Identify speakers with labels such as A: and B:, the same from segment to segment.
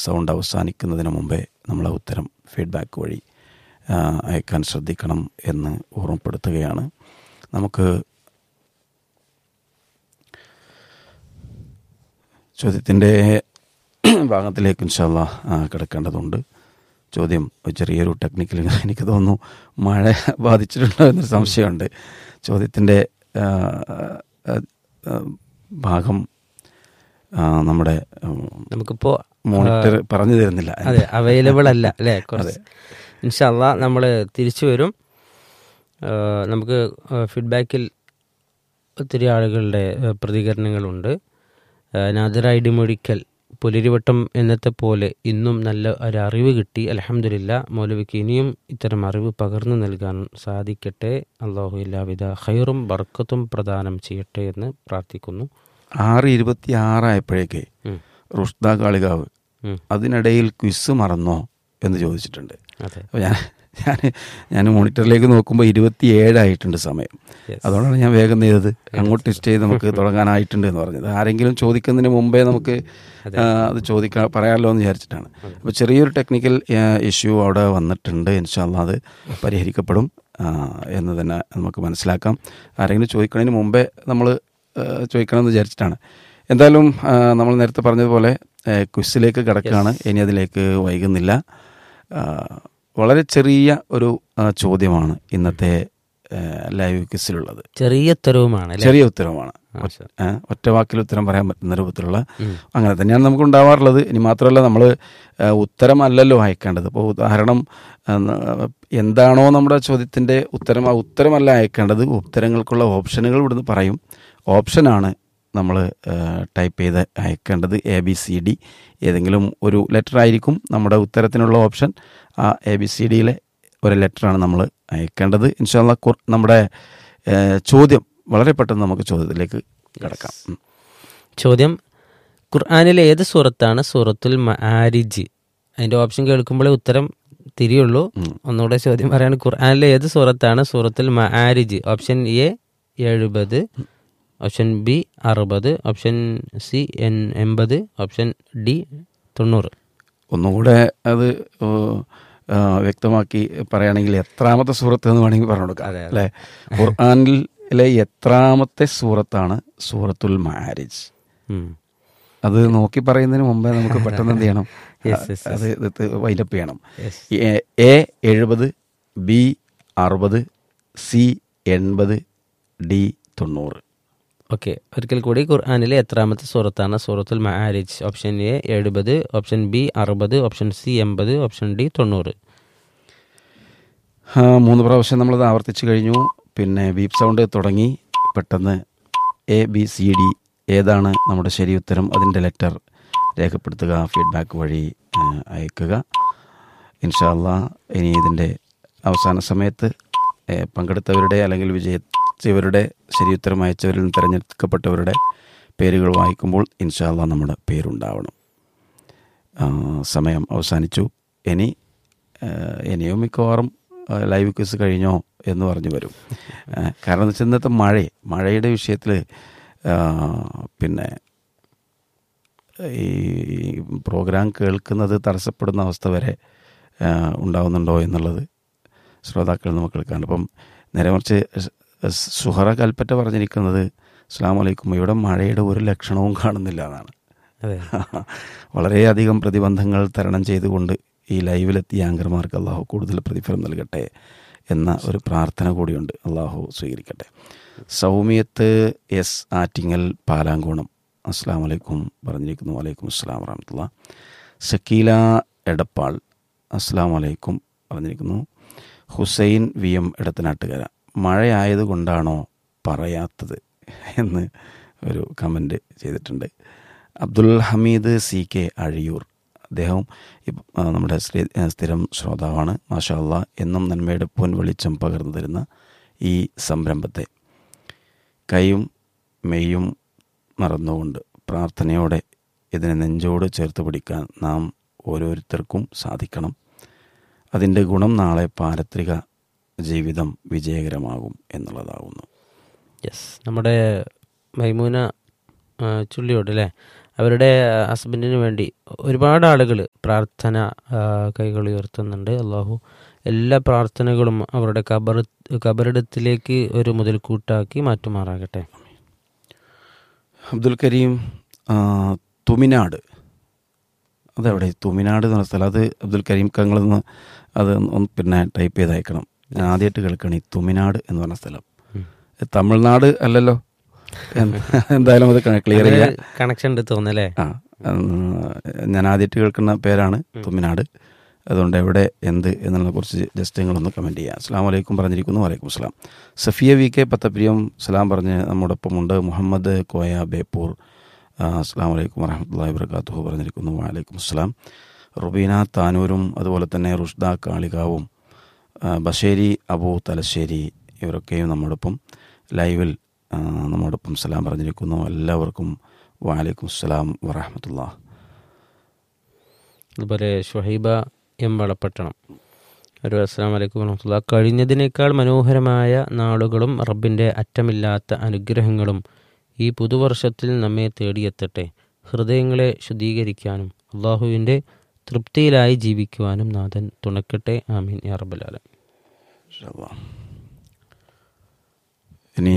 A: Sound അവസാനിക്കുന്നതിന് മുമ്പേ നമ്മളെ ഉത്തരം ഫീഡ്ബാക്ക് വഴി ആ, അയക്കാൻ ശ്രദ്ധിക്കണം എന്ന് ഓർമ്മപ്പെടുത്തുകയാണ് നമുക്ക് ചോദ്യത്തിൻ്റെ ഭാഗത്തിലേക്ക് ഇൻഷാല്ല കിടക്കേണ്ടതുണ്ട് ചോദ്യം ഒരു ചെറിയൊരു ടെക്നിക്കൽ എനിക്ക് തോന്നുന്നു മഴ ബാധിച്ചിട്ടുണ്ടോ എന്നൊരു സംശയമുണ്ട് ചോദ്യത്തിൻ്റെ ആ, ആ, ആ, ഭാഗം ആ, നമ്മുടെ
B: നമുക്കിപ്പോ
A: മോണിറ്റർ പറഞ്ഞു തരുന്നില്ല
B: അതെ അവൈലബിൾ അല്ല അല്ലേ കുറച്ച് ഇൻഷല്ല നമ്മൾ തിരിച്ചു വരും ആ, നമുക്ക് ഫീഡ്ബാക്കിൽ ഒത്തിരി ആളുകളുടെ ആ, പ്രതികരണങ്ങളുണ്ട് ആ, നാദിറ ഇടിമൊഴിക്കൽ പുലരിവട്ടം എന്നത്തെ പോലെ ഇന്നും നല്ല ഒരു അറിവ് കിട്ടി അലഹമില്ല മൗലവിക്ക് ഇനിയും ഇത്തരം അറിവ് പകർന്നു നൽകാൻ സാധിക്കട്ടെ അള്ളാഹു എല്ലാവിധ ഹൈറും ബർക്കത്തും പ്രദാനം ചെയ്യട്ടെ എന്ന് പ്രാർത്ഥിക്കുന്നു
A: ആറ് ഇരുപത്തി ആറായപ്പോഴേക്ക്
B: ഉം.
A: റുഷ്ദ കാളികാവ്
B: ഉം.
A: അതിനിടയിൽ ക്വിസ് മറന്നോ എന്ന് ചോദിച്ചിട്ടുണ്ട്
B: അതെ
A: അപ്പോൾ ഞാൻ ഞാൻ ഞാൻ മോണിറ്ററിലേക്ക് നോക്കുമ്പോൾ ഇരുപത്തി ഏഴായിട്ടുണ്ട് സമയം
B: Yes.
A: അതുകൊണ്ടാണ് ഞാൻ വേഗം ചെയ്തത് അങ്ങോട്ട് ടെസ്റ്റ് ചെയ്ത് നമുക്ക് തുടങ്ങാനായിട്ടുണ്ട് എന്ന് പറഞ്ഞത് ആരെങ്കിലും ചോദിക്കുന്നതിന് മുമ്പേ നമുക്ക് ആ, അത് ചോദിക്കാൻ പറയാമല്ലോ എന്ന് വിചാരിച്ചിട്ടാണ് അപ്പോൾ ചെറിയൊരു ടെക്നിക്കൽ ഇഷ്യൂ അവിടെ വന്നിട്ടുണ്ട് ഇൻഷാല്ല അത് പരിഹരിക്കപ്പെടും ആ, എന്ന് തന്നെ നമുക്ക് മനസ്സിലാക്കാം ആരെങ്കിലും ചോദിക്കുന്നതിന് മുമ്പേ നമ്മൾ ചോദിക്കണമെന്ന് വിചാരിച്ചിട്ടാണ് എന്തായാലും ആ, നമ്മൾ നേരത്തെ പറഞ്ഞതുപോലെ ക്വിസിലേക്ക് കിടക്കുകയാണ് ഇനി അതിലേക്ക് വൈകുന്നില്ല ആ, വളരെ ചെറിയ ഒരു ആ, ചോദ്യമാണ് ഇന്നത്തെ ആ, ലൈവ് ക്വിസിലുള്ളത്
B: ചെറിയ ഉത്തരവുമാണ് അല്ലേ
A: ചെറിയ ഉത്തരമാണ്
B: മാഷാ.
A: ഏ, ഒറ്റ വാക്കിൽ ഉത്തരം പറയാൻ പറ്റുന്ന രൂപത്തിലുള്ള അങ്ങനെ തന്നെയാണ് നമുക്ക് ഉണ്ടാവാറുള്ളത് ഇനി മാത്രമല്ല നമ്മൾ ഉത്തരമല്ലല്ലോ അയക്കേണ്ടത് ഇപ്പോൾ ഉദാഹരണം ആ, ന- എന്താണോ നമ്മുടെ ചോദ്യത്തിൻ്റെ ഉത്തരം ആ ഉത്തരമല്ല അയക്കേണ്ടത് ഉത്തരങ്ങൾക്കുള്ള ഓപ്ഷനുകൾ ഇവിടുന്ന് പറയും ഓപ്ഷനാണ് നമ്മൾ ടൈപ്പ് ചെയ്ത് അയക്കേണ്ടത് എ ബി സി ഡി ഏതെങ്കിലും ഒരു ലെറ്റർ ആയിരിക്കും നമ്മുടെ ഉത്തരത്തിനുള്ള ഓപ്ഷൻ ആ എ ബി സി ഡിയിലെ ഒരു ലെറ്ററാണ് നമ്മൾ അയക്കേണ്ടത് ഇൻഷാല്ല നമ്മുടെ ഏ, ചോദ്യം വളരെ പെട്ടെന്ന് നമുക്ക് ചോദ്യത്തിലേക്ക് കിടക്കാം ഉം.
B: ചോദ്യം ഖുർആാനിലെ ഏത് സൂറത്താണ് സൂറത്തുൽ മആരിജ് അതിന്റെ ഓപ്ഷൻ കേൾക്കുമ്പോഴേ ഉത്തരം തിരിയുള്ളൂ ഒന്നുകൂടെ ചോദ്യം പറയാണ് ഖുർആാനിലെ ഏത് സൂറത്താണ് സൂറത്തുൽ മആരിജ് ഓപ്ഷൻ എ എഴുപത് ഓപ്ഷൻ ബി അറുപത് ഓപ്ഷൻ സി എൻ എൺപത് ഓപ്ഷൻ ഡി തൊണ്ണൂറ്
A: ഒന്നുകൂടെ അത് ഓ, ആ, വ്യക്തമാക്കി പറയുകയാണെങ്കിൽ എത്രാമത്തെ സൂറത്ത് എന്ന് വേണമെങ്കിൽ പറഞ്ഞു കൊടുക്കാം അല്ലേ ഖുർആാനിലെ എത്രാമത്തെ സൂറത്താണ് സൂറത്തുൽ മാരിജ്
B: ഉം.
A: അത് നോക്കി പറയുന്നതിന് മുമ്പേ നമുക്ക് പെട്ടെന്ന് എന്ത് ചെയ്യണം
B: Yes, yes,
A: അത് ഇത് വൈലപ്പ് ചെയ്യണം
B: Yes.
A: എ- എ എഴുപത് ബി അറുപത് സി എൺപത് ഡി തൊണ്ണൂറ്
B: ഓക്കെ ഒരിക്കൽ കൂടി ഖുർആാനിലെ എത്രാമത്തെ സൂറത്താണ് സൂറത്തുൽ മആരിജ് ഓപ്ഷൻ എ എഴുപത് ഓപ്ഷൻ ബി അറുപത് ഓപ്ഷൻ സി എൺപത് ഓപ്ഷൻ ഡി തൊണ്ണൂറ്
A: ആ, മൂന്ന് പ്രാവശ്യം നമ്മളത് ആവർത്തിച്ച് കഴിഞ്ഞു പിന്നെ ബീപ്പ് സൗണ്ട് തുടങ്ങി പെട്ടെന്ന് എ ബി സി ഡി ഏതാണ് നമ്മുടെ ശരി ഉത്തരം അതിൻ്റെ ലെറ്റർ രേഖപ്പെടുത്തുക ഫീഡ്ബാക്ക് വഴി ആ, അയക്കുക ഇൻഷാല്ല ഇനി ഇതിൻ്റെ അവസാന സമയത്ത് ഏ, പങ്കെടുത്തവരുടെ അല്ലെങ്കിൽ വിജയിച്ചവരുടെ ശരി ഉത്തരം അയച്ചവരിൽ നിന്ന് തിരഞ്ഞെടുക്കപ്പെട്ടവരുടെ പേരുകൾ വായിക്കുമ്പോൾ ഇൻഷാല്ല നമ്മുടെ പേരുണ്ടാവണം ആ, സമയം അവസാനിച്ചു ഇനി ആ, ഇനിയും മിക്കവാറും ആ, ലൈവ് ക്വിസ് കഴിഞ്ഞോ എന്ന് പറഞ്ഞു വരും ആ, കാരണം എന്ന് വെച്ചാൽ ഇന്നത്തെ മഴ മഴയുടെ വിഷയത്തിൽ പിന്നെ ഈ പ്രോഗ്രാം കേൾക്കുന്നത് തടസ്സപ്പെടുന്ന അവസ്ഥ വരെ ആ, ഉണ്ടാവുന്നുണ്ടോ എന്നുള്ളത് ശ്രോതാക്കൾ നമുക്ക് കേൾക്കാണ്ട് അപ്പം നേരെ മറിച്ച് സ് സുഹറ കൽപ്പറ്റ പറഞ്ഞിരിക്കുന്നത് അസ്സാം വലൈക്കും ഇവിടെ മഴയുടെ ഒരു ലക്ഷണവും കാണുന്നില്ല എന്നാണ്
B: അതെ
A: വളരെയധികം പ്രതിബന്ധങ്ങൾ തരണം ചെയ്തുകൊണ്ട് ഈ ലൈവിലെത്തിയ ആങ്കർമാർക്ക് അള്ളാഹു കൂടുതൽ പ്രതിഫലം നൽകട്ടെ എന്ന ഒരു പ്രാർത്ഥന കൂടിയുണ്ട് അള്ളാഹു സ്വീകരിക്കട്ടെ സൗമ്യത്ത് എസ് ആറ്റിങ്ങൽ പാലാങ്കോണം അസ്സാം വലൈക്കും പറഞ്ഞിരിക്കുന്നു വലൈക്കും അസ്സാം വറഹമത്തുള്ള സക്കീല എടപ്പാൾ അസ്സാം വലൈക്കും പറഞ്ഞിരിക്കുന്നു ഹുസൈൻ വി എം എടത്തനാട്ടുകര മഴയായതുകൊണ്ടാണോ പറയാത്തത് എന്ന് ഒരു കമൻറ്റ് ചെയ്തിട്ടുണ്ട് അബ്ദുൽ ഹമീദ് സി കെ അഴിയൂർ അദ്ദേഹം ഇപ്പ- ആ, നമ്മുടെ സ്ഥി- ആ, സ്ഥിരം ശ്രോതാവാണ് മാഷാ അള്ളാ എന്നും നന്മയുടെ പൊൻ വെളിച്ചം പകർന്നു തരുന്ന ഈ സംരംഭത്തെ കൈയും മെയ്യും മറന്നുകൊണ്ട് പ്രാർത്ഥനയോടെ ഇതിനെ നെഞ്ചോട് ചേർത്ത് പിടിക്കാൻ നാം ഓരോരുത്തർക്കും സാധിക്കണം അതിൻ്റെ ഗുണം നാളെ പാരത്രിക ജീവിതം വിജയകരമാകും എന്നുള്ളതാകുന്നു
B: യെസ് നമ്മുടെ മൈമൂന ആ, ചുള്ളിയോട് അല്ലേ അവരുടെ ഹസ്ബൻഡിന് വേണ്ടി ഒരുപാട് ആളുകൾ പ്രാർത്ഥന ആ, കൈകൾ ഉയർത്തുന്നുണ്ട് അള്ളാഹു എല്ലാ പ്രാർത്ഥനകളും അവരുടെ കബർ കബറിടത്തിലേക്ക് ഒരു മുതൽക്കൂട്ടാക്കി മാറ്റുമാറാകട്ടെ
A: അബ്ദുൽ കരീം ആ, തുമിനാട് അതെവിടെ തുമിനാട് എന്ന് പറഞ്ഞ സ്ഥലം അത് അബ്ദുൽ കരീം കങ്ങളെന്ന് അത് ഒന്ന് പിന്നെ ടൈപ്പ് ചെയ്ത് അയക്കണം ഞാൻ ആദ്യമായിട്ട് കേൾക്കണം ഈ തുമിനാട് എന്ന് പറഞ്ഞ സ്ഥലം
B: ഉം.
A: തമിഴ്നാട് അല്ലല്ലോ എന്ന് എന്തായാലും അത് ക്ലിയർ ചെയ്യാം
B: കണക്ഷൻ ഉണ്ട് തോന്നല്ലേ
A: ആ ഉം, ഞാൻ ആദ്യമായിട്ട് കേൾക്കുന്ന പേരാണ് തുമ്മിനാട് അതുകൊണ്ട് എവിടെ എന്ത് എന്നുള്ളതിനെ കുറിച്ച് ജസ്റ്റ് നിങ്ങളൊന്ന് കമൻറ്റ് ചെയ്യുക അസ്സാം വലൈക്കും പറഞ്ഞിരിക്കുന്നു വലൈക്കും അസ്സലാം സഫിയ വി കെ പത്തപ്രിയം സലാം പറഞ്ഞ് നമ്മോടൊപ്പം ഉണ്ട് മുഹമ്മദ് കോയ ബേപ്പൂർ ആ, അസ്സാം വലൈക്കും വറഹമത്തല്ലാ വർക്കാത്തു പറഞ്ഞിരിക്കുന്നു വലൈക്കും അസ്സലാം റുബീന താനൂരും അതുപോലെ തന്നെ റുഷ്ദ കാളികാവും ആ, ബഷേരി അബു തലശ്ശേരി ഇവരൊക്കെയും നമ്മോടൊപ്പം ലൈവിൽ ആ, നമ്മോടൊപ്പം സലാം പറഞ്ഞിരിക്കുന്നു എല്ലാവർക്കും വലൈക്കും അസ്സലാം വറഹമത്തുള്ള
B: അതുപോലെ ഷുഹൈബ എം വളപ്പട്ടണം ഒരു അസ്സാം വലൈക്കും വറഹമത്തുള്ള കഴിഞ്ഞതിനേക്കാൾ മനോഹരമായ നാളുകളും റബ്ബിൻ്റെ അറ്റമില്ലാത്ത അനുഗ്രഹങ്ങളും ഈ പുതുവർഷത്തിൽ നമ്മെ തേടിയെത്തട്ടെ ഹൃദയങ്ങളെ ശുദ്ധീകരിക്കാനും അള്ളാഹുവിൻ്റെ തൃപ്തിയിലായി ജീവിക്കുവാനും നാഥൻ തുണക്കട്ടെ ആമീൻ യാ റബ്ബലാലം
A: ഇനി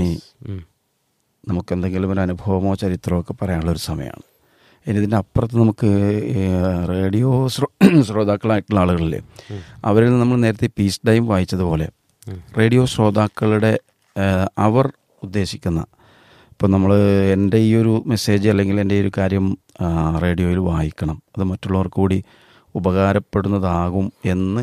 A: നമുക്ക് എന്തെങ്കിലും ഒരു അനുഭവമോ ചരിത്രമോ ഒക്കെ പറയാനുള്ള ഒരു സമയമാണ് ഇനി ഇതിൻ്റെ അപ്പുറത്ത് നമുക്ക് ഈ റേഡിയോ ശ്രോ ശ്രോതാക്കളായിട്ടുള്ള ആളുകളില്ലേ അവരിൽ നിന്ന് നമ്മൾ നേരത്തെ പീസ് ടൈം വായിച്ചതുപോലെ റേഡിയോ ശ്രോതാക്കളുടെ ഏഹ്, അവർ ഉദ്ദേശിക്കുന്ന ഇപ്പം നമ്മൾ എൻ്റെ ഈ ഒരു മെസ്സേജ് അല്ലെങ്കിൽ എൻ്റെ ഈ ഒരു കാര്യം ആ, റേഡിയോയിൽ വായിക്കണം അത് മറ്റുള്ളവർക്ക് കൂടി ഉപകാരപ്പെടുന്നതാകും എന്ന്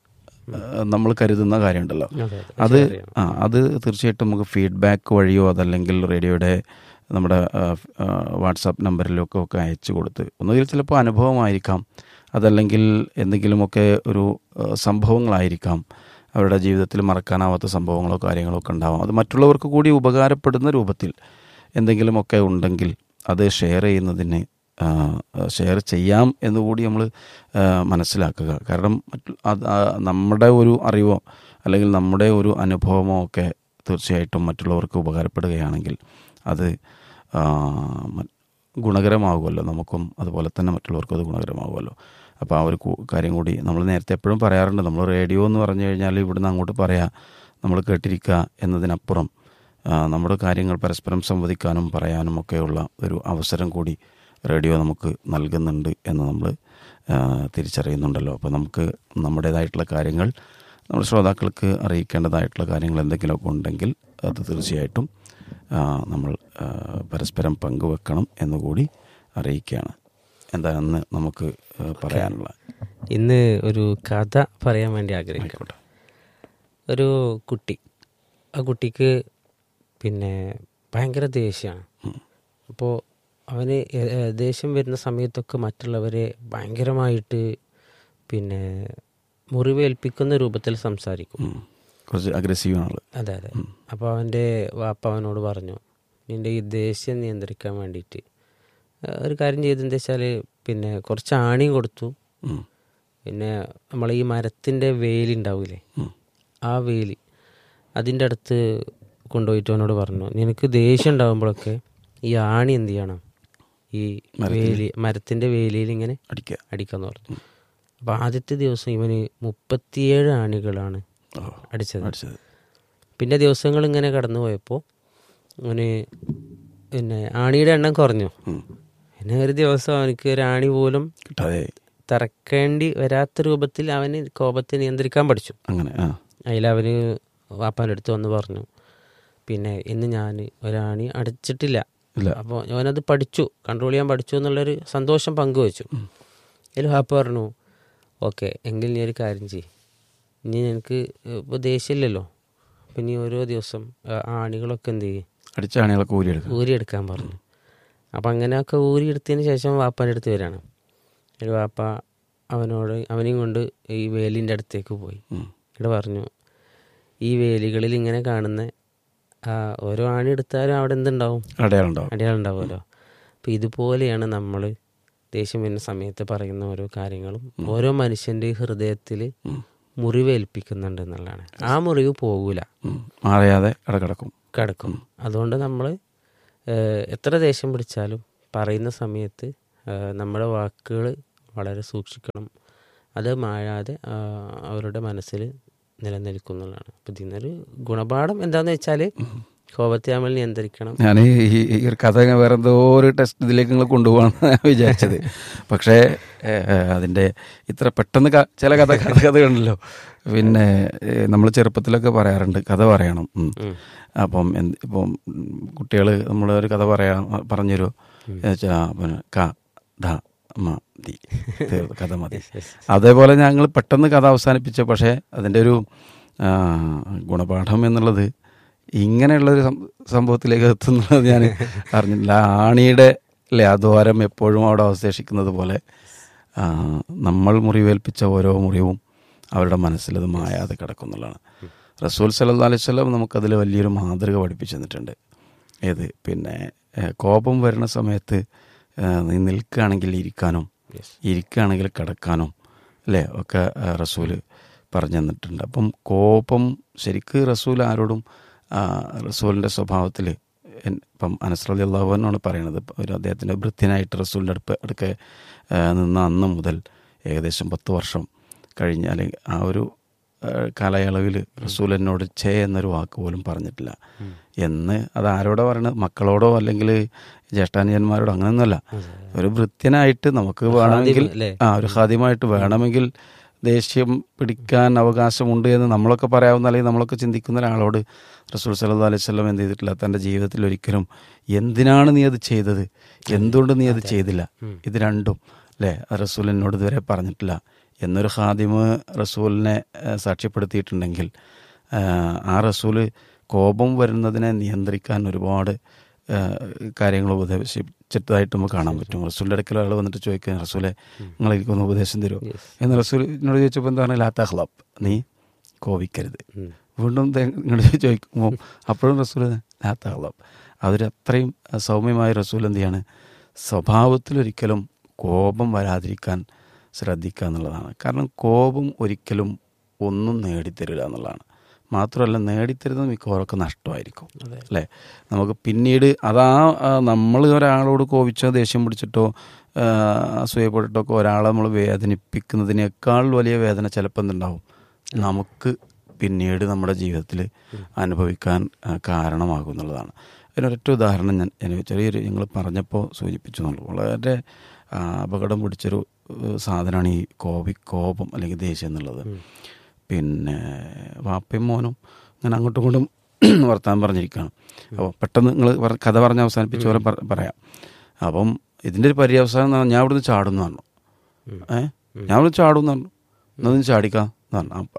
A: നമ്മൾ കരുതുന്ന കാര്യമുണ്ടല്ലോ
B: അതെ,
A: അത് ആ അത് തീർച്ചയായിട്ടും നമുക്ക് ഫീഡ്ബാക്ക് വഴിയോ അതല്ലെങ്കിൽ റേഡിയോയുടെ നമ്മുടെ വാട്സാപ്പ് നമ്പറിലൊക്കെ ഒക്കെ അയച്ചു കൊടുത്ത് ഒന്നുകിൽ ചിലപ്പോൾ അനുഭവമായിരിക്കാം അതല്ലെങ്കിൽ എന്തെങ്കിലുമൊക്കെ ഒരു ആ, സംഭവങ്ങളായിരിക്കാം അവരുടെ ജീവിതത്തിൽ മറക്കാനാവാത്ത സംഭവങ്ങളോ കാര്യങ്ങളോ ഒക്കെ ഉണ്ടാവാം അത് മറ്റുള്ളവർക്ക് കൂടി ഉപകാരപ്പെടുന്ന രൂപത്തിൽ എന്തെങ്കിലുമൊക്കെ ഉണ്ടെങ്കിൽ അത് ഷെയർ ചെയ്യുന്നതിന് ആ, ഷെയർ ചെയ്യാം എന്നുകൂടി നമ്മൾ മനസ്സിലാക്കുക കാരണം മറ്റു അത് ആ, നമ്മുടെ ഒരു അറിവോ അല്ലെങ്കിൽ നമ്മുടെ ഒരു അനുഭവമോ ഒക്കെ തീർച്ചയായിട്ടും മറ്റുള്ളവർക്ക് ഉപകാരപ്പെടുകയാണെങ്കിൽ അത് ആ, മ- ഗുണകരമാകുമല്ലോ നമുക്കും അതുപോലെ തന്നെ മറ്റുള്ളവർക്കും അത് ഗുണകരമാകുമല്ലോ അപ്പോൾ ആ ഒരു കു- കാര്യം കൂടി നമ്മൾ നേരത്തെ എപ്പോഴും പറയാറുണ്ട് നമ്മൾ റേഡിയോ എന്ന് പറഞ്ഞു കഴിഞ്ഞാൽ ഇവിടുന്ന് അങ്ങോട്ട് പറയാ നമ്മൾ കേട്ടിരിക്കുക എന്നതിനപ്പുറം ആ, നമ്മുടെ കാര്യങ്ങൾ പരസ്പരം സംവദിക്കാനും പറയാനും ഒക്കെയുള്ള ഒരു അവസരം കൂടി റേഡിയോ നമുക്ക് നൽകുന്നുണ്ട് എന്ന് നമ്മൾ ആ, തിരിച്ചറിയുന്നുണ്ടല്ലോ അപ്പോൾ നമുക്ക് നമ്മുടേതായിട്ടുള്ള കാര്യങ്ങൾ നമ്മുടെ ശ്രോതാക്കൾക്ക് അറിയിക്കേണ്ടതായിട്ടുള്ള കാര്യങ്ങൾ എന്തെങ്കിലുമൊക്കെ ഉണ്ടെങ്കിൽ അത് തീർച്ചയായിട്ടും ആ, നമ്മൾ ആ, പരസ്പരം പങ്കുവെക്കണം എന്നുകൂടി അറിയിക്കുകയാണ് എന്താണെന്ന് നമുക്ക് ആ, പറയാനുള്ള
B: ഇന്ന് ഒരു കഥ പറയാൻ വേണ്ടി ആഗ്രഹിക്കും ഒരു കുട്ടി ആ കുട്ടിക്ക് പിന്നെ ഭയങ്കര ദേഷ്യമാണ് അപ്പോൾ അവന് എ- എ- ദേഷ്യം വരുന്ന സമയത്തൊക്കെ മറ്റുള്ളവരെ ഭയങ്കരമായിട്ട് പിന്നെ മുറിവേൽപ്പിക്കുന്ന രൂപത്തിൽ സംസാരിക്കും
A: ഉം. കുറച്ച് അഗ്രസീവ് ആള്
B: അതെ അതെ അപ്പോൾ അവൻ്റെ വാപ്പ അവനോട് പറഞ്ഞു നിൻ്റെ ഈ ദേഷ്യം നിയന്ത്രിക്കാൻ വേണ്ടിയിട്ട് ഏഹ് ഒരു കാര്യം ചെയ്തെന്താ വെച്ചാൽ പിന്നെ കുറച്ച് ആണിയും കൊടുത്തു
A: ഉം.
B: പിന്നെ നമ്മൾ ഈ മരത്തിൻ്റെ വേലുണ്ടാവില്ലേ
A: ഉം.
B: ആ വേലി അതിൻ്റെ അടുത്ത് കൊണ്ടുപോയിട്ട് അവനോട് പറഞ്ഞു നിനക്ക് ദേഷ്യം ഉണ്ടാകുമ്പോഴൊക്കെ ഈ ആണി എന്ത് ചെയ്യണം ഈ വേലി മരത്തിൻ്റെ വേലിയിൽ ഇങ്ങനെ
A: അടിക്കുക
B: അടിക്കാന്ന് പറഞ്ഞു അപ്പോൾ ആദ്യത്തെ ദിവസം ഇവന് മുപ്പത്തിയേഴ് ആണികളാണ്
A: ഓ
B: അടിച്ചത്
A: അടിച്ചത്
B: പിന്നെ ദിവസങ്ങൾ ഇങ്ങനെ കടന്നു പോയപ്പോൾ അവന് പിന്നെ ആണിയുടെ എണ്ണം കുറഞ്ഞു
A: ഉം.
B: പിന്നെ ഒരു ദിവസം അവനക്ക് ഒരു ആണി പോലും
A: കിട്ടാതെ
B: തറക്കേണ്ടി വരാത്ത രൂപത്തിൽ അവന് കോപത്തെ നിയന്ത്രിക്കാൻ പഠിച്ചു
A: അങ്ങനെ ആ
B: അതിലവന് വാപ്പാൻ്റെ അടുത്ത് വന്ന് പറഞ്ഞു പിന്നെ ഇന്ന് ഞാൻ ഒരാണി അടിച്ചിട്ടില്ല
A: ഇല്ല
B: അപ്പോൾ അവനത് പഠിച്ചു കൺട്രോൾ ചെയ്യാൻ പഠിച്ചു എന്നുള്ളൊരു സന്തോഷം പങ്കുവച്ചു അതിൽ വാപ്പ പറഞ്ഞു ഓക്കെ എങ്കിൽ നീ ഒരു കാര്യം ചെയ്യ് ഇനി എനിക്ക് ഇപ്പോൾ ദേഷ്യമില്ലല്ലോ അപ്പം ഇനി ഓരോ ദിവസം ആ ആണികളൊക്കെ എന്ത് ചെയ്യും
A: അടിച്ച ആണികളൊക്കെ ഊരിയെടുക്കും
B: ഊരിയെടുക്കാൻ പറഞ്ഞു അപ്പം അങ്ങനെയൊക്കെ ഊരിയെടുത്തതിന് ശേഷം വാപ്പാൻ്റെ അടുത്ത് വരികയാണ് ഒരു വാപ്പ അവനോട് അവനെയും കൊണ്ട് ഈ വേലിൻ്റെ അടുത്തേക്ക് പോയി
A: ഉം.
B: ഇവിടെ പറഞ്ഞു ഈ വേലികളിൽ ഇങ്ങനെ കാണുന്ന ആ ഓരോ ആണി എടുത്താലും അവിടെ എന്തുണ്ടാവും
A: അടയാളം ഉണ്ടാവും
B: അടയാളം ഉണ്ടാവുമല്ലോ അപ്പം ഇതുപോലെയാണ് നമ്മൾ ദേഷ്യം വരുന്ന സമയത്ത് പറയുന്ന ഓരോ കാര്യങ്ങളും ഓരോ മനുഷ്യൻ്റെ ഹൃദയത്തിൽ
A: ഉം.
B: മുറിവേൽപ്പിക്കുന്നുണ്ട് എന്നുള്ളതാണ് ആ മുറിവ് പോകൂല
A: ഉം. മാറിയാതെ അവിടെ കിടക്കും
B: കിടക്കും അതുകൊണ്ട് നമ്മൾ എത്ര ദേഷ്യം പിടിച്ചാലും പറയുന്ന സമയത്ത് ആ, നമ്മുടെ വാക്കുകൾ വളരെ സൂക്ഷിക്കണം അത് മായാതെ ആ, അവരുടെ മനസ്സിൽ നിലനിൽക്കുന്നുള്ളതാണ് അപ്പം ഇതിനൊരു ഗുണപാഠം എന്താണെന്ന് വെച്ചാൽ കോപത്തെ നമ്മൾ നിയന്ത്രിക്കണം
A: ഞാൻ ഈ ഈ ഒരു കഥ വേറെ എന്തോ ഒരു ടെസ്റ്റ് ഇതിലേക്ക് നിങ്ങൾ കൊണ്ടുപോകണമെന്ന് ഞാൻ വിചാരിച്ചത് പക്ഷേ അതിൻ്റെ ഇത്ര പെട്ടെന്ന് ക- ചില കഥ കഥ കഥകളുണ്ടല്ലോ പിന്നെ നമ്മൾ ചെറുപ്പത്തിലൊക്കെ പറയാറുണ്ട് കഥ പറയണം ഉം.
B: ഉം.
A: അപ്പം എന്ത് ഇപ്പം കുട്ടികൾ നമ്മൾ ഒരു കഥ പറയാ പറഞ്ഞുതരുമോ വെച്ചാൽ പിന്നെ ക ധ മ ദി തീർന്നു, കഥ മതി അതേപോലെ ഞങ്ങൾ പെട്ടെന്ന് കഥ അവസാനിപ്പിച്ച പക്ഷേ അതിൻ്റെ ഒരു ആ, ഗുണപാഠം എന്നുള്ളത് ഇങ്ങനെയുള്ളൊരു സം- സംഭവത്തിലേക്ക് എത്തുന്നുള്ളത് ഞാൻ അറിഞ്ഞില്ല ആ ആണിയുടെ അല്ലേ ആ ദ്വാരം എപ്പോഴും അവിടെ അവശേഷിക്കുന്നത് പോലെ ആ, നമ്മൾ മുറിവേൽപ്പിച്ച ഓരോ മുറിവും അവരുടെ മനസ്സിൽ അത് മായാതെ കിടക്കുന്നുള്ളതാണ് റസൂൽ സല്ലല്ലാഹു അലൈഹി വസല്ലം നമുക്കതിൽ വലിയൊരു മാതൃക പഠിപ്പിച്ചു തന്നിട്ടുണ്ട് ഏത് പിന്നെ ഏ, കോപം വരുന്ന സമയത്ത് ഏ, നീ നിൽക്കുകയാണെങ്കിൽ ഇരിക്കാനും ഇരിക്കുകയാണെങ്കിൽ കിടക്കാനും അല്ലേ ഒക്കെ ആ, റസൂല് പറഞ്ഞു തന്നിട്ടുണ്ട് അപ്പം കോപം ശരിക്ക് റസൂൽ ആരോടും ആ, റസൂലിൻ്റെ സ്വഭാവത്തിൽ ഇപ്പം അനസ്രലി അള്ളാഹുവിനാണ് പറയണത് ഇപ്പം ഒരു അദ്ദേഹത്തിൻ്റെ ഭൃത്യനായിട്ട് റസൂലിൻ്റെ അടുപ്പ് അടുക്കെ ആ, നിന്ന അന്ന് മുതൽ ഏകദേശം പത്ത് വർഷം കഴിഞ്ഞ് അല്ലെങ്കിൽ ആ ഒരു ആ, കാലയളവിൽ റസൂൽ എന്നോട് ചേ എന്നൊരു വാക്ക് പോലും പറഞ്ഞിട്ടില്ല എന്ന് അത് ആരോടോ പറയണത് മക്കളോടോ അല്ലെങ്കിൽ ജ്യേഷ്ഠാനിയന്മാരോടോ അങ്ങനെയൊന്നുമല്ല ഒരു ഭൃത്യനായിട്ട് നമുക്ക് വേണമെങ്കിൽ
B: അല്ലേ?
A: ആ ഒരു ഹാദ്യമായിട്ട് വേണമെങ്കിൽ ദേഷ്യം പിടിക്കാൻ അവകാശമുണ്ട് എന്ന് നമ്മളൊക്കെ പറയാവുന്ന അല്ലെങ്കിൽ നമ്മളൊക്കെ ചിന്തിക്കുന്ന ഒരാളോട് റസൂൽ സല്ലല്ലാഹു അലൈഹി വസല്ലം എന്ത് ചെയ്തിട്ടില്ല തൻ്റെ ജീവിതത്തിൽ ഒരിക്കലും എന്തിനാണ് നീ അത് ചെയ്തത് എന്തുകൊണ്ട് നീ അത് ചെയ്തില്ല ഇത് രണ്ടും അല്ലേ ആ റസൂൽ എന്നോട് ഇതുവരെ പറഞ്ഞിട്ടില്ല എന്നൊരു ഹാദിമ് റസൂലിനെ ആ, സാക്ഷ്യപ്പെടുത്തിയിട്ടുണ്ടെങ്കിൽ ആ, ആ റസൂല് കോപം വരുന്നതിനെ നിയന്ത്രിക്കാൻ ഒരുപാട് ആ, കാര്യങ്ങൾ ഉപദേശിച്ചിട്ടതായിട്ട് നമുക്ക് കാണാൻ പറ്റും റസൂലിൻ്റെ അടുക്കൽ ആൾ വന്നിട്ട് ചോദിക്കുക റസൂലെ നിങ്ങൾ എനിക്കൊന്ന് ഉപദേശം തരുമോ എന്ന് റസൂലിനോട് ചോദിച്ചപ്പോൾ എന്താണ് ലാത്ത ഹ്ലാബ് നീ കോപിക്കരുത് വീണ്ടും ഇങ്ങോട്ട് ചോദിക്കുമ്പോൾ അപ്പോഴും റസൂൽ ലാത്ത ഹ്ലാബ് അവരത്രയും സൗമ്യമായ റസൂൽ എന്ത് ചെയ്യാണ് സ്വഭാവത്തിലൊരിക്കലും കോപം വരാതിരിക്കാൻ ശ്രദ്ധിക്കുക എന്നുള്ളതാണ് കാരണം കോപം ഒരിക്കലും ഒന്നും നേടിത്തരില്ല എന്നുള്ളതാണ് മാത്രമല്ല നേടിത്തരുന്നത് മിക്കവാറൊക്കെ നഷ്ടമായിരിക്കും അല്ലേ നമുക്ക് പിന്നീട് അതാ ആ, നമ്മൾ ഒരാളോട് കോപിച്ചോ ദേഷ്യം പിടിച്ചിട്ടോ ആ, അസൂയപ്പെട്ടിട്ടോ ഒക്കെ ഒരാളെ നമ്മൾ വേദനിപ്പിക്കുന്നതിനേക്കാൾ വലിയ വേദന ചിലപ്പോൾ എന്തുണ്ടാവും നമുക്ക് പിന്നീട് നമ്മുടെ ജീവിതത്തിൽ അനുഭവിക്കാൻ ആ, കാരണമാകും എന്നുള്ളതാണ് അതിനൊരൊറ്റ ഉദാഹരണം ഞാൻ ഞാൻ ചെറിയൊരു ഞങ്ങൾ പറഞ്ഞപ്പോൾ സൂചിപ്പിച്ചു എന്നുള്ളൂ വളരെ ആ, അപകടം പിടിച്ചൊരു ഏഹ്, സാധനമാണ് ഈ കോപി കോപം അല്ലെങ്കിൽ ദേഷ്യം എന്നുള്ളത് പിന്നെ വാപ്പയും മോനും ഇങ്ങനെ അങ്ങോട്ടും ഇങ്ങോട്ടും വർത്താൻ പറഞ്ഞിരിക്കുകയാണ് അപ്പോൾ പെട്ടെന്ന് നിങ്ങൾ കഥ പറഞ്ഞ് അവസാനിപ്പിച്ച പോലെ പറ- പറയാം അപ്പം ഇതിൻ്റെ ഒരു പര്യവസാനം എന്ന് പറഞ്ഞാൽ ഞാൻ ഇവിടുന്ന് ചാടുന്നു പറഞ്ഞു ഏ ഞാൻ ഇവിടുന്ന് ചാടും എന്ന് പറഞ്ഞു എന്നൊന്ന് ചാടിക്കാം എന്ന് പറഞ്ഞു അപ്പം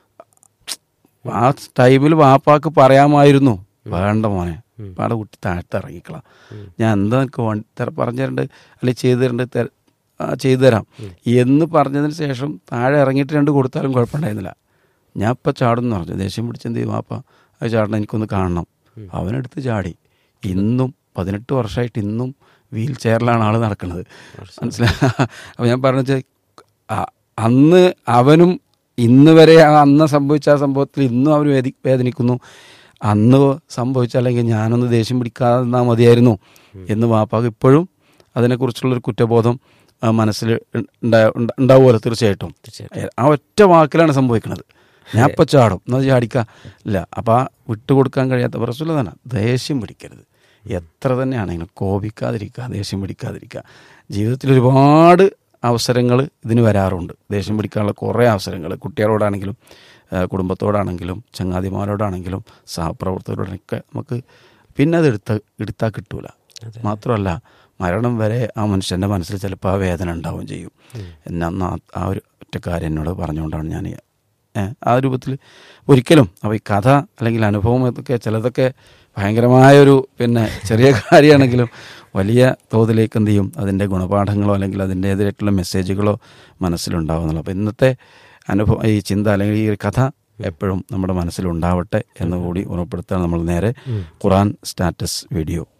A: ആ ടൈമിൽ വാപ്പാക്ക് പറയാമായിരുന്നു വേണ്ട മോനെ പാടെ കുട്ടി താഴത്ത് ഇറങ്ങിക്കളാം ഞാൻ എന്താ നിനക്ക് വണ്ടി തര പറഞ്ഞു തരണ്ട് അല്ലെങ്കിൽ ചെയ്തു തരണ്ട് തര- ആ, ചെയ്തു തരാം എന്ന് പറഞ്ഞതിന് ശേഷം താഴെ ഇറങ്ങിയിട്ട് രണ്ട് കൊടുത്താലും കുഴപ്പമുണ്ടായിരുന്നില്ല ഞാൻ ഇപ്പം ചാടുന്നു പറഞ്ഞു ദേഷ്യം പിടിച്ചെന്ത് ചെയ്യും വാപ്പ അത് ചാടണം എനിക്കൊന്ന് കാണണം അവനെടുത്ത് ചാടി ഇന്നും പതിനെട്ട് വർഷമായിട്ട് ഇന്നും വീൽ ചെയറിലാണ് ആൾ നടക്കുന്നത് മനസ്സിലായി അപ്പോൾ ഞാൻ പറഞ്ഞു വെച്ചാൽ ആ- അന്ന് അവനും ഇന്ന് വരെ ആ അന്ന് സംഭവിച്ച ആ സംഭവത്തിൽ ഇന്നും അവർ വേദി വേദനിക്കുന്നു അന്ന് സംഭവിച്ച അല്ലെങ്കിൽ ഞാനൊന്ന് ദേഷ്യം പിടിക്കാതെ നിന്നാൽ മതിയായിരുന്നു എന്ന് വാപ്പാക്ക് ഇപ്പോഴും അതിനെക്കുറിച്ചുള്ളൊരു കുറ്റബോധം ആ, മനസ്സിൽ ഉണ്ടാ- ഉണ്ടാ- ഉണ്ടാവുമല്ലോ തീർച്ചയായിട്ടും ആ ഒറ്റ വാക്കിലാണ് സംഭവിക്കുന്നത് ഞാൻ ഇപ്പം ചാടും എന്നാൽ ചാടിക്കാം ഇല്ല അപ്പം ആ വിട്ടുകൊടുക്കാൻ കഴിയാത്ത പ്രശ്നം തന്നെ ദേഷ്യം പിടിക്കരുത് എത്ര തന്നെയാണെങ്കിലും കോപിക്കാതിരിക്കുക ദേഷ്യം പിടിക്കാതിരിക്കുക ജീവിതത്തിൽ ഒരുപാട് അവസരങ്ങൾ ഇതിന് വരാറുണ്ട് ദേഷ്യം പിടിക്കാനുള്ള കുറേ അവസരങ്ങൾ കുട്ടികളോടാണെങ്കിലും ആ, കുടുംബത്തോടാണെങ്കിലും ചങ്ങാതിമാരോടാണെങ്കിലും സഹപ്രവർത്തകരോടൊക്കെ നമുക്ക് പിന്നെ അത് എടുത്ത എടുത്താൽ കിട്ടൂല മാത്രമല്ല മരണം വരെ ആ മനുഷ്യൻ്റെ മനസ്സിൽ ചിലപ്പോൾ ആ വേദന ഉണ്ടാവുകയും ചെയ്യും എന്നെ അന്ന് ആ- ആ ഒരു ഒറ്റ കാര്യം എന്നോട് പറഞ്ഞുകൊണ്ടാണ് ഞാൻ ഈ, ഏ, ആ രൂപത്തിൽ ഒരിക്കലും അപ്പോൾ ഈ കഥ അല്ലെങ്കിൽ അനുഭവം ഇതൊക്കെ ചിലതൊക്കെ ഭയങ്കരമായൊരു പിന്നെ ചെറിയ കാര്യമാണെങ്കിലും വലിയ തോതിലേക്ക് എന്ത് ചെയ്യും അതിൻ്റെ ഗുണപാഠങ്ങളോ അല്ലെങ്കിൽ അതിൻ്റേതായിട്ടുള്ള മെസ്സേജുകളോ മനസ്സിലുണ്ടാവുന്നുള്ളൂ അപ്പോൾ ഇന്നത്തെ അനുഭവം ഈ ചിന്ത അല്ലെങ്കിൽ ഈ ഒരു കഥ എപ്പോഴും നമ്മുടെ മനസ്സിലുണ്ടാവട്ടെ എന്ന് കൂടി ഉറപ്പെടുത്താൻ നമ്മൾ നേരെ ഖുറാൻ സ്റ്റാറ്റസ് വീഡിയോ